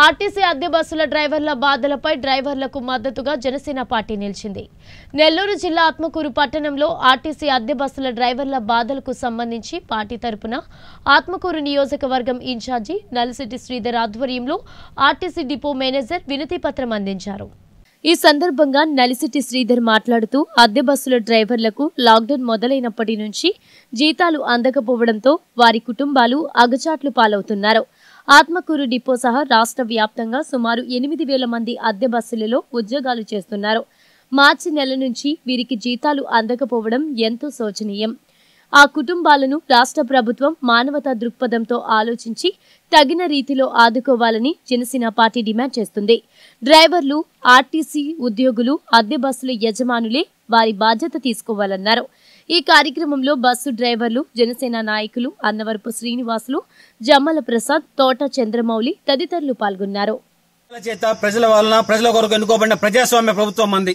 RTC అద్దె బస్సుల డ్రైవర్ల బాధలపై డ్రైవర్లకు మద్దతుగా జనసేన పార్టీ నిలిచింది నెల్లూరు జిల్లా ఆత్మకూరు పట్టణంలో ఆర్టీసీ అద్దె బస్సుల డ్రైవర్ల బాధలకు సంబంధించి పార్టీ తరపున ఆత్మకూరు నియోజకవర్గం ఇన్ఛార్జి నలిసిటి శ్రీధర్ ఆధ్వర్యంలో ఆర్టీసీ డిపో మేనేజర్ వినతి పత్రం అందించారు ఈ సందర్భంగా నలిసిటి శ్రీధర్ మాట్లాడుతూ అద్దె బస్సుల డ్రైవర్లకు లాక్డౌన్ మొదలైనప్పటి నుంచి జీతాలు అందకపోవడంతో వారి కుటుంబాలు అగచాట్లు పాలవుతున్నారు ఆత్మకూరు డిపో సహా రాష్ట్ర వ్యాప్తంగా సుమారు ఎనిమిది వేల మంది అద్దె బస్సులలో ఉద్యోగాలు చేస్తున్నారు మార్చి నెల నుంచి వీరికి జీతాలు అందకపోవడం ఎంతో శోచనీయం ఆ కుటుంబాలను రాష్ట్ర ప్రభుత్వం మానవతా దృక్పథంతో ఆలోచించి తగిన రీతిలో ఆదుకోవాలని జనసేన పార్టీ డిమాండ్ చేస్తుంది డ్రైవర్లు ఆర్టీసీ ఉద్యోగులు అద్దె బస్సుల యజమానులే వారి బాధ్యత తీసుకోవాలన్నారు ఈ కార్యక్రమంలో బస్సు డ్రైవర్లు జనసేన నాయకులు అన్నవరపు శ్రీనివాసులు జమ్మల ప్రసాద్ తోట చంద్రమౌళి తదితరులు పాల్గొన్నారు ప్రజల చేత ప్రజల వలన ప్రజల కొరకు ఎన్నుకోబడిన ప్రజాస్వామ్య ప్రభుత్వం మంది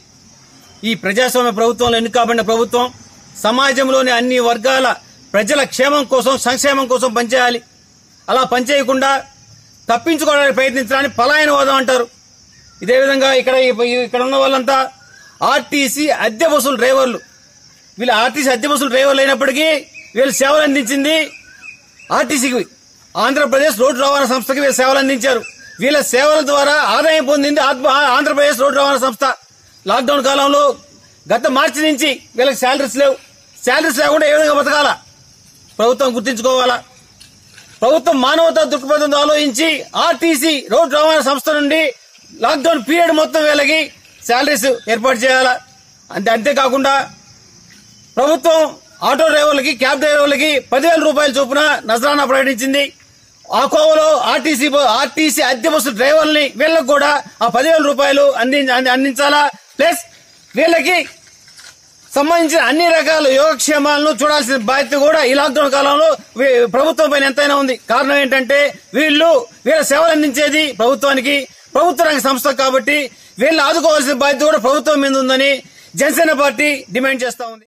ఈ ప్రజాస్వామ్య ప్రభుత్వంలో ఎన్నుకోబడిన ప్రభుత్వం సమాజంలోని అన్ని వర్గాల ప్రజల క్షేమం కోసం సంక్షేమం కోసం పనిచేయాలి అలా పనిచేయకుండా తప్పించుకోవడానికి ప్రయత్నించడానికి పలాయనవాదం అంటారు ఇదే విధంగా ఇక్కడ ఇక్కడ ఉన్న వాళ్ళంతా ఆర్టీసీ అద్దె బస్సుల డ్రైవర్లు వీళ్ళు ఆర్టీసీ అద్దె బస్సుల డ్రైవర్లు అయినప్పటికీ వీళ్ళు సేవలు అందించింది ఆర్టీసీకి ఆంధ్రప్రదేశ్ రోడ్డు రవాణా సంస్థకి వీళ్ళు సేవలు అందించారు వీళ్ళ సేవల ద్వారా ఆదాయం పొందింది ఆత్మ ఆంధ్రప్రదేశ్ రోడ్డు రవాణా సంస్థ లాక్డౌన్ కాలంలో గత మార్చి నుంచి వీళ్ళకి శాలరీస్ లేవు శాలరీస్ లేకుండా ఏ విధంగా బతకాలా ప్రభుత్వం గుర్తించుకోవాలా ప్రభుత్వం మానవతా దృక్పథంతో ఆలోచించి ఆర్టీసీ రోడ్డు రవాణా సంస్థ నుండి లాక్డౌన్ పీరియడ్ మొత్తం వీళ్ళకి శాలరీస్ ఏర్పాటు చేయాలా అంతే అంతేకాకుండా ప్రభుత్వం ఆటో డ్రైవర్లకి క్యాబ్ డ్రైవర్లకి పదివేల రూపాయల చొప్పున నజరానా ప్రకటించింది ఆ కోవలో ఆర్టీసీ బ- ఆర్టీసీ అద్దె బస్సు డ్రైవర్ని వీళ్ళకి కూడా ఆ పదివేల రూపాయలు అంది అంది- అందించాలా ప్లస్ వీళ్ళకి సంబంధించిన అన్ని రకాల యోగక్షేమాలను చూడాల్సిన బాధ్యత కూడా ఈ లాక్డౌన్ కాలంలో వీ- ప్రభుత్వం పైన ఎంతైనా ఉంది కారణం ఏంటంటే వీళ్ళు వీళ్ళ సేవలు అందించేది ప్రభుత్వానికి ప్రభుత్వ రంగ సంస్థ కాబట్టి వీళ్ళు ఆదుకోవాల్సిన బాధ్యత కూడా ప్రభుత్వం మీద ఉందని జనసేన పార్టీ డిమాండ్ చేస్తా ఉంది